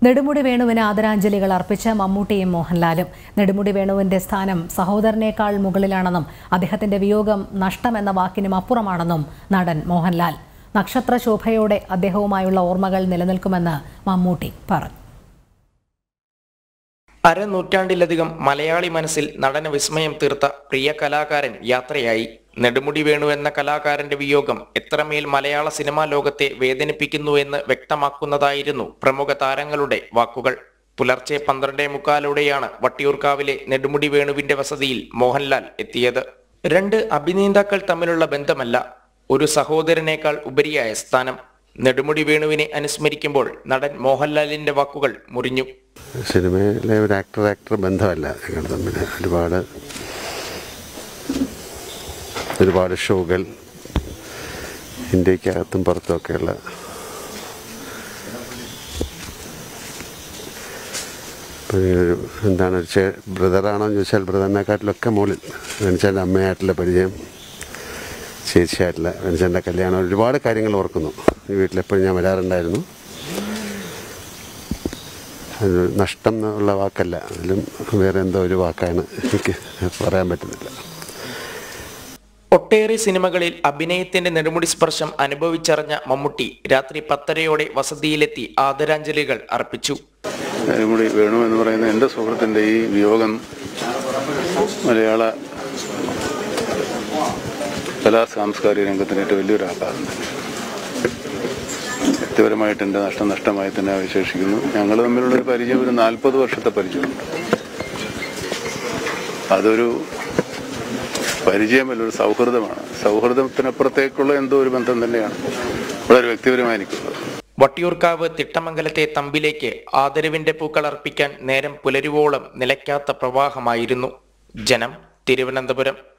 നെടുമുടി വേണുവിന് ആദരാഞ്ജലികൾ അർപ്പിച്ച മമ്മൂട്ടിയും മോഹൻലാലും നെടുമുടി വേണുവിന്റെ സ്ഥാനം സഹോദരനേക്കാൾ മുകളിലാണെന്നും അദ്ദേഹത്തിന്റെ വിയോഗം നഷ്ടമെന്ന വാക്കിനും അപ്പുറമാണെന്നും നടൻ മോഹൻലാൽ നക്ഷത്ര ശോഭയോടെ അദ്ദേഹവുമായുള്ള ഓർമ്മകൾ നിലനിൽക്കുമെന്ന് മമ്മൂട്ടി പറഞ്ഞു അരനൂറ്റാണ്ടിലധികം മലയാളി മനസ്സിൽ നടന വിസ്മയം തീർത്ത പ്രിയ കലാകാരൻ യാത്രയായി നെടുമുടി വേണു എന്ന കലാകാരന്റെ വിയോഗം എത്രമേൽ മലയാള സിനിമാ ലോകത്തെ വേദനിപ്പിക്കുന്നു എന്ന് വ്യക്തമാക്കുന്നതായിരുന്നു പ്രമുഖ താരങ്ങളുടെ വാക്കുകൾ പുലർച്ചെ പന്ത്രണ്ടേ മുക്കാലോടെയാണ് വട്ടിയൂർക്കാവിലെ നെടുമുടി വേണുവിന്റെ വസതിയിൽ മോഹൻലാൽ എത്തിയത് രണ്ട് അഭിനേതാക്കൾ തമ്മിലുള്ള ബന്ധമല്ല ഒരു സഹോദരനേക്കാൾ ഉപരിയായ സ്ഥാനം നെടുമുടി വേണുവിനെ അനുസ്മരിക്കുമ്പോൾ നടൻ മോഹൻലാലിന്റെ വാക്കുകൾ മുറിഞ്ഞു സിനിമയിലെ ഒരു ആക്ടർ ആക്ടർ ബന്ധമല്ല ഞങ്ങൾ തമ്മിൽ ഒരുപാട് ഒരുപാട് ഷോകൾ ഇന്ത്യക്കകത്തും പുറത്തുമൊക്കെയുള്ള ഇപ്പം ഒരു എന്താണ് ഒരു ചേ ബ്രദറാണോ എന്ന് ചോദിച്ചാൽ ബ്രദറിനെക്കാട്ടിലൊക്കെ മുകളിൽ വെനിച്ചാൻ്റെ അമ്മയായിട്ടുള്ള പരിചയം ചേച്ചിയായിട്ടുള്ള വെനിച്ചാൻ്റെ കല്യാണം ഒരുപാട് കാര്യങ്ങൾ ഓർക്കുന്നു ഈ വീട്ടിലെപ്പോഴും ഞാൻ വരാറുണ്ടായിരുന്നു അത് നഷ്ടം എന്നുള്ള വാക്കല്ല അതിലും വേറെ എന്തോ ഒരു വാക്കാണ് എനിക്ക് പറയാൻ പറ്റുന്നില്ല ഒട്ടേറെ സിനിമകളിൽ അഭിനയത്തിന്റെ നെടുമുടി സ്പർശം അനുഭവിച്ചറിഞ്ഞ മമ്മൂട്ടി രാത്രി പത്തരയോടെ വസതിയിലെത്തി ആദരാഞ്ജലികൾ അർപ്പിച്ചു കൂടി വേണു എന്ന് പറയുന്ന എൻ്റെ സുഹൃത്തിൻ്റെ ഈ വിയോഗം മലയാള കലാ സാംസ്കാരിക രംഗത്തിന് ഏറ്റവും വലിയൊരു ആഘാതം തന്നെ വ്യക്തിപരമായിട്ട് എൻ്റെ നഷ്ടം നഷ്ടമായി തന്നെ വിശേഷിക്കുന്നു ഞങ്ങൾ തമ്മിലുള്ള ഒരു പരിചയം ഒരു നാൽപ്പത് വർഷത്തെ പരിചയമുണ്ട് അതൊരു പരിചയമല്ല ഒരു സൗഹൃദമാണ് സൗഹൃദത്തിനപ്പുറത്തേക്കുള്ള എന്തോ ഒരു ബന്ധം തന്നെയാണ് വളരെ വ്യക്തിപരമായി എനിക്കുള്ളത് വട്ടിയൂർക്കാവ് തിട്ടമംഗലത്തെ തമ്പിലേക്ക് ആദരവിന്റെ പൂക്കൾ അർപ്പിക്കാൻ നേരം പുലരുവോളം നിലയ്ക്കാത്ത പ്രവാഹമായിരുന്നു ജനം തിരുവനന്തപുരം